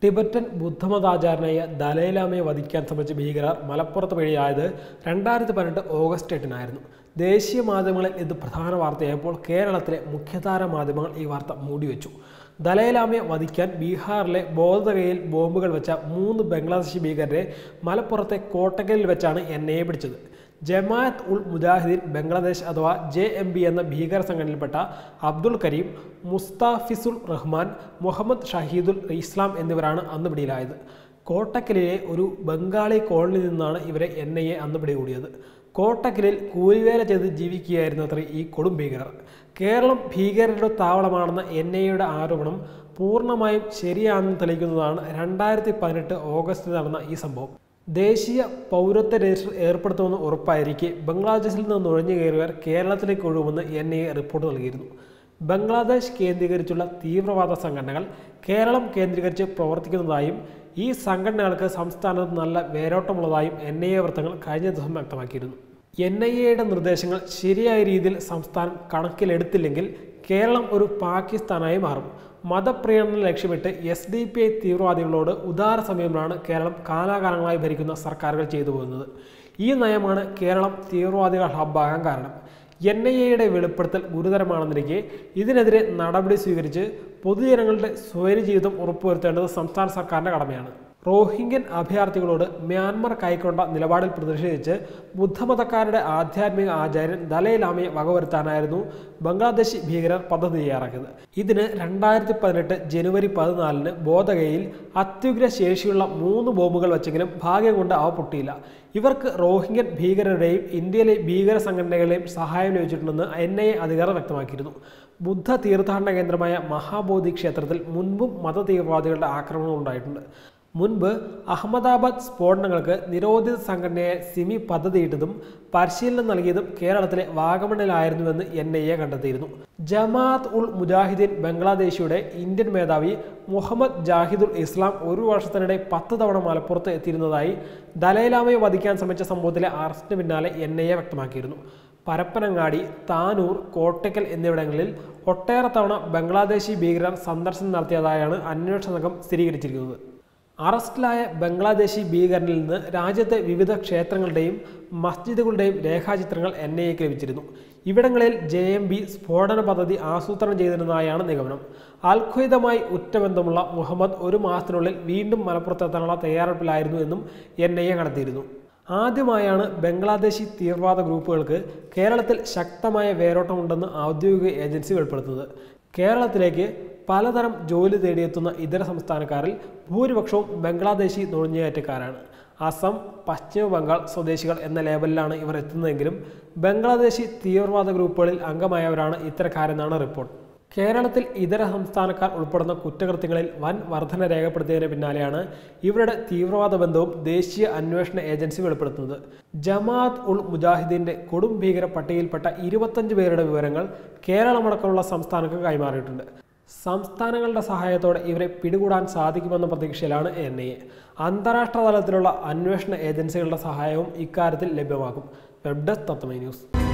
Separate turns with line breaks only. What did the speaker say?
Tibetan ബുദ്ധമതാചാരനായ ദലൈലാമയെ വധിക്കാൻ ശ്രമിച്ച ഭീകരർ മലപ്പുറത്ത് വഴിയായത് രണ്ടായിരത്തി പതിനെട്ട് ഓഗസ്റ്റ് എട്ടിനായിരുന്നു ദേശീയ മാധ്യമങ്ങളിൽ ഇത് പ്രധാന വാർത്തയായപ്പോൾ കേരളത്തിലെ മുഖ്യധാര മാധ്യമങ്ങൾ ഈ വാർത്ത മൂടിവെച്ചു ദലൈലാമയെ വധിക്കാൻ ബീഹാറിലെ ബോധഗയയിൽ ബോംബുകൾ വെച്ച മൂന്ന് ബംഗ്ലാദേശി ഭീകരരെ മലപ്പുറത്തെ കോട്ടക്കലിൽ വെച്ചാണ് എൻ ഐ എ പിടിച്ചത് ജമാഅത്ത് ഉൾ മുജാഹിദീൻ ബംഗ്ലാദേശ് അഥവാ ജെ എം ബി എന്ന ഭീകര സംഘടനയിൽപ്പെട്ട അബ്ദുൾ കരീം മുസ്താഫിസുൽ റഹ്മാൻ മുഹമ്മദ് ഷഹീദുൽ ഇസ്ലാം എന്നിവരാണ് അന്ന് പിടിയിലായത് കോട്ടക്കലിലെ ഒരു ബംഗാളി കോളനിയിൽ നിന്നാണ് ഇവരെ എൻ ഐ എ അന്ന് പിടികൂടിയത് കോട്ടക്കലിൽ കൂലിവേല ചെയ്ത് ജീവിക്കുകയായിരുന്നു അത്ര ഈ കൊടും ഭീകരർ കേരളം ഭീകരരുടെ താവളമാണെന്ന എൻ ഐ എയുടെ ആരോപണം പൂർണ്ണമായും ശരിയാണെന്ന് തെളിയിക്കുന്നതാണ് രണ്ടായിരത്തി പതിനെട്ട് ഓഗസ്റ്റിൽ നടന്ന ഈ സംഭവം ദേശീയ പൗരത്വ രജിസ്റ്റർ ഏർപ്പെടുത്തുമെന്ന് ഉറപ്പായിരിക്കെ ബംഗ്ലാദേശിൽ നിന്ന് നുഴഞ്ഞു കയറിയവർ കേരളത്തിലേക്ക് ഒഴുകുമെന്ന് എൻ ഐ എ റിപ്പോർട്ട് നൽകിയിരുന്നു ബംഗ്ലാദേശ് കേന്ദ്രീകരിച്ചുള്ള തീവ്രവാദ സംഘടനകൾ കേരളം കേന്ദ്രീകരിച്ച് പ്രവർത്തിക്കുന്നതായും ഈ സംഘടനകൾക്ക് സംസ്ഥാനത്ത് നല്ല വേരോട്ടമുള്ളതായും എൻ ഐ എ വൃത്തങ്ങൾ കഴിഞ്ഞ ദിവസം വ്യക്തമാക്കിയിരുന്നു എൻ ഐ എയുടെ നിർദ്ദേശങ്ങൾ ശരിയായ രീതിയിൽ സംസ്ഥാനം കണക്കിലെടുത്തില്ലെങ്കിൽ കേരളം ഒരു പാകിസ്ഥാനായി മാറും മതപ്രീണനം ലക്ഷ്യമിട്ട് എസ് ഡി പി ഐ തീവ്രവാദികളോട് ഉദാര സമീപനമാണ് കേരളം കാലാകാലങ്ങളായി ഭരിക്കുന്ന സർക്കാരുകൾ ചെയ്തു പോകുന്നത് ഈ നയമാണ് കേരളം തീവ്രവാദികൾ ഹബ്ബാകാൻ കാരണം എൻ ഐ എയുടെ വെളിപ്പെടുത്തൽ ഗുരുതരമാണെന്നിരിക്കെ ഇതിനെതിരെ നടപടി സ്വീകരിച്ച് പൊതുജനങ്ങളുടെ സ്വൈരജീവിതം ഉറപ്പുവരുത്തേണ്ടത് സംസ്ഥാന സർക്കാരിൻ്റെ കടമയാണ് റോഹിംഗ്യൻ അഭയാർത്ഥികളോട് മ്യാൻമർ കൈക്കൊണ്ട നിലപാടിൽ പ്രതിഷേധിച്ച് ബുദ്ധമതക്കാരുടെ ആധ്യാത്മിക ആചാര്യൻ ദലൈലാമയെ വകവരുത്താനായിരുന്നു ബംഗ്ലാദേശി ഭീകരർ പദ്ധതി തയ്യാറാക്കിയത് ഇതിന് രണ്ടായിരത്തി പതിനെട്ട് ജനുവരി പതിനാലിന് ബോധഗയിൽ അത്യുഗ്ര ശേഷിയുള്ള മൂന്ന് ബോംബുകൾ വെച്ചെങ്കിലും ഭാഗ്യം കൊണ്ട് അവ പൊട്ടിയില്ല ഇവർക്ക് റോഹിംഗ്യൻ ഭീകരരുടെയും ഇന്ത്യയിലെ ഭീകര സംഘടനകളെയും സഹായം ലഭിച്ചിട്ടുണ്ടെന്ന് എൻ ഐ എ അധികൃതർ വ്യക്തമാക്കിയിരുന്നു ബുദ്ധ തീർത്ഥാടന കേന്ദ്രമായ മഹാബോധി ക്ഷേത്രത്തിൽ മുൻപും മത തീവ്രവാദികളുടെ ആക്രമണം ഉണ്ടായിട്ടുണ്ട് മുൻപ് അഹമ്മദാബാദ് സ്ഫോടനങ്ങൾക്ക് നിരോധിത സംഘടനയെ സിമി പദ്ധതിയിട്ടതും പരിശീലനം നൽകിയതും കേരളത്തിലെ വാഗമണിലായിരുന്നുവെന്ന് എൻ ഐ എ കണ്ടെത്തിയിരുന്നു ജമാഅത്ത് ഉൾ മുജാഹിദീൻ ബംഗ്ലാദേശിയുടെ ഇന്ത്യൻ മേധാവി മുഹമ്മദ് ജാഹിദുൽ ഇസ്ലാം ഒരു വർഷത്തിനിടെ പത്ത് തവണ മലപ്പുറത്ത് എത്തിയിരുന്നതായി ദലൈലാമയെ വധിക്കാൻ ശ്രമിച്ച സംഭവത്തിലെ അറസ്റ്റിന് പിന്നാലെ എൻ ഐ എ വ്യക്തമാക്കിയിരുന്നു പരപ്പനങ്ങാടി താനൂർ കോട്ടയ്ക്കൽ എന്നിവിടങ്ങളിൽ ഒട്ടേറെ തവണ ബംഗ്ലാദേശി ഭീകരർ സന്ദർശനം നടത്തിയതായാണ് അന്വേഷണ സംഘം സ്ഥിരീകരിച്ചിരിക്കുന്നത് അറസ്റ്റിലായ ബംഗ്ലാദേശി ഭീകരനിൽ നിന്ന് രാജ്യത്തെ വിവിധ ക്ഷേത്രങ്ങളുടെയും മസ്ജിദുകളുടെയും രേഖാചിത്രങ്ങൾ എൻ ഐ എക്ക് ലഭിച്ചിരുന്നു ഇവിടങ്ങളിൽ ജെ എം ബി സ്ഫോടന പദ്ധതി ആസൂത്രണം ചെയ്തിരുന്നതായാണ് നിഗമനം അൽഖ്വയ്ദമായി ഉറ്റബന്ധമുള്ള മുഹമ്മദ് ഒരു മാസത്തിനുള്ളിൽ വീണ്ടും മലപ്പുറത്തെത്താനുള്ള തയ്യാറെടുപ്പിലായിരുന്നു എന്നും എൻ ഐ എ കണ്ടെത്തിയിരുന്നു ആദ്യമായാണ് ബംഗ്ലാദേശി തീവ്രവാദ ഗ്രൂപ്പുകൾക്ക് കേരളത്തിൽ ശക്തമായ വേരോട്ടമുണ്ടെന്ന് ഔദ്യോഗിക ഏജൻസി വെളിപ്പെടുത്തുന്നത് കേരളത്തിലേക്ക് പലതരം ജോലി തേടിയെത്തുന്ന ഇതര സംസ്ഥാനക്കാരിൽ ഭൂരിപക്ഷവും ബംഗ്ലാദേശി നുഴഞ്ഞുകയറ്റക്കാരാണ് അസം പശ്ചിമ ബംഗാൾ സ്വദേശികൾ എന്ന ലേബലിലാണ് ഇവർ എത്തുന്നതെങ്കിലും ബംഗ്ലാദേശി തീവ്രവാദ ഗ്രൂപ്പുകളിൽ അംഗമായവരാണ് ഇത്തരക്കാരെന്നാണ് റിപ്പോർട്ട് കേരളത്തിൽ ഇതര സംസ്ഥാനക്കാർ ഉൾപ്പെടുന്ന കുറ്റകൃത്യങ്ങളിൽ വൻ വർധന രേഖപ്പെടുത്തിയതിന് പിന്നാലെയാണ് ഇവരുടെ തീവ്രവാദ ബന്ധവും ദേശീയ അന്വേഷണ ഏജൻസി വെളിപ്പെടുത്തുന്നത് ജമാഅത്ത് ഉൾ മുജാഹിദീന്റെ കൊടും ഭീകര പട്ടികയിൽപ്പെട്ട ഇരുപത്തഞ്ച് പേരുടെ വിവരങ്ങൾ കേരളമടക്കമുള്ള സംസ്ഥാനങ്ങൾക്ക് കൈമാറിയിട്ടുണ്ട് സംസ്ഥാനങ്ങളുടെ സഹായത്തോടെ ഇവരെ പിടികൂടാൻ സാധിക്കുമെന്ന പ്രതീക്ഷയിലാണ് എൻ ഐ എ അന്താരാഷ്ട്ര തലത്തിലുള്ള അന്വേഷണ ഏജൻസികളുടെ സഹായവും ഇക്കാര്യത്തിൽ ലഭ്യമാക്കും വെബ് ഡെസ്ക് തത്വമൈ ന്യൂസ്